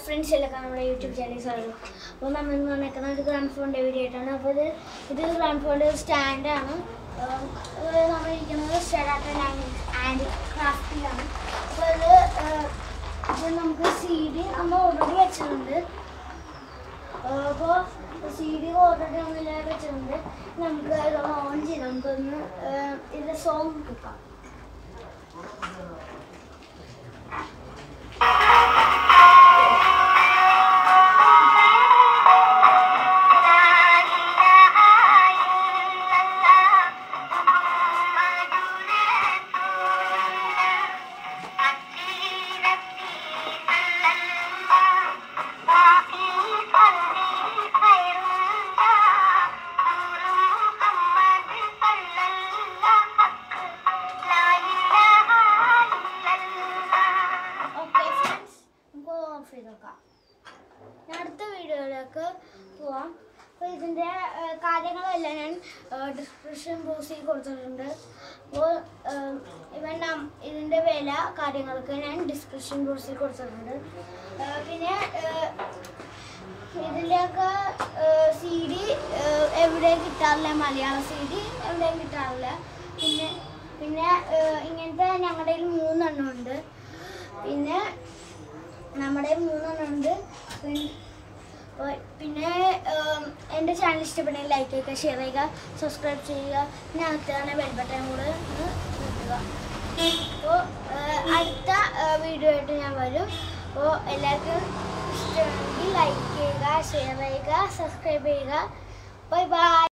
friends എല്ലാം നമ്മുടെ YouTube channel സ്വാഗതം അപ്പോൾ നമ്മൾ ഇന്ന് വന്നേക്കുന്ന ഒരു ഗ്രാൻഡ് ഫോണിൻ്റെ വീഡിയോ ആയിട്ടാണ് അപ്പോൾ ഇത് ഇത് ഗ്രാൻഡ് ഫോണിൻ്റെ സ്റ്റാൻഡാണ് നമ്മൾ ഇരിക്കുന്നത് സ്റ്റെറാട്ടൻ ആൻഡ് ക്രാഫ്റ്റിലാണ് അപ്പോൾ ഇത് ഏഹ്, ഇത് നമുക്ക് സി ഡി നമ്മൾ ഓൾറെഡി വെച്ചിട്ടുണ്ട് അപ്പോൾ സി ഡി ഓൾറെഡി നമ്മൾ വെച്ചിട്ടുണ്ട് നമുക്ക് ഇതൊന്ന് ഓൺ ചെയ്ത് നമുക്കൊന്ന് ഏഹ്, ഇതിൻ്റെ സോങ് കേൾക്കാം ഓക്കെ ഫ്രണ്ട്സ് നമുക്ക് ഓഫ് ചെയ്ത് നോക്കാം ഞാൻ അടുത്ത വീഡിയോയിലേക്ക് പോവാം അപ്പോൾ ഇതിൻ്റെ ഏഹ്, കാര്യങ്ങളെല്ലാം ഞാൻ ഡിസ്ക്രിപ്ഷൻ ബോക്സിൽ കൊടുത്തിട്ടുണ്ട് അപ്പോൾ ഏഹ്, ഇവൻ നം- ഇതിൻ്റെ വില കാര്യങ്ങളൊക്കെ ഞാൻ ഡിസ്ക്രിപ്ഷൻ ബോക്സിൽ കൊടുത്തിട്ടുണ്ട് ഏഹ്, പിന്നെ ഏഹ്, ഇതിൻ്റെയൊക്കെ സി ഡി എവിടെയും കിട്ടാറില്ല മലയാളം സി ഡി എവിടെയും കിട്ടാറില്ല പിന്നെ പിന്നെ ഏഹ്, ഇങ്ങനത്തെ ഞങ്ങളുടെ കയ്യിൽ മൂന്നെണ്ണം ഉണ്ട് പിന്നെ നമ്മുടെ മൂന്നെണ്ണം ഉണ്ട് പിൻ- ഓ- പിന്നെ ഏം, എൻ്റെ ചാനൽ ഇഷ്ടപ്പെട്ടെങ്കിൽ ലൈക്ക് ചെയ്യുക ഷെയർ ചെയ്യുക സബ്സ്ക്രൈബ് ചെയ്യുക പിന്നെ അടുത്താണ് ബെൽ ബട്ടൺ കൂടെ ഒന്ന് നിൽക്കുക അപ്പോൾ അടുത്ത വീഡിയോ ആയിട്ട് ഞാൻ വരും അപ്പോൾ എല്ലാവർക്കും ഇഷ്ടമാണെങ്കിൽ ലൈക്ക് ചെയ്യുക ഷെയർ ചെയ്യുക സബ്സ്ക്രൈബ് ചെയ്യുക ബൈ ബൈ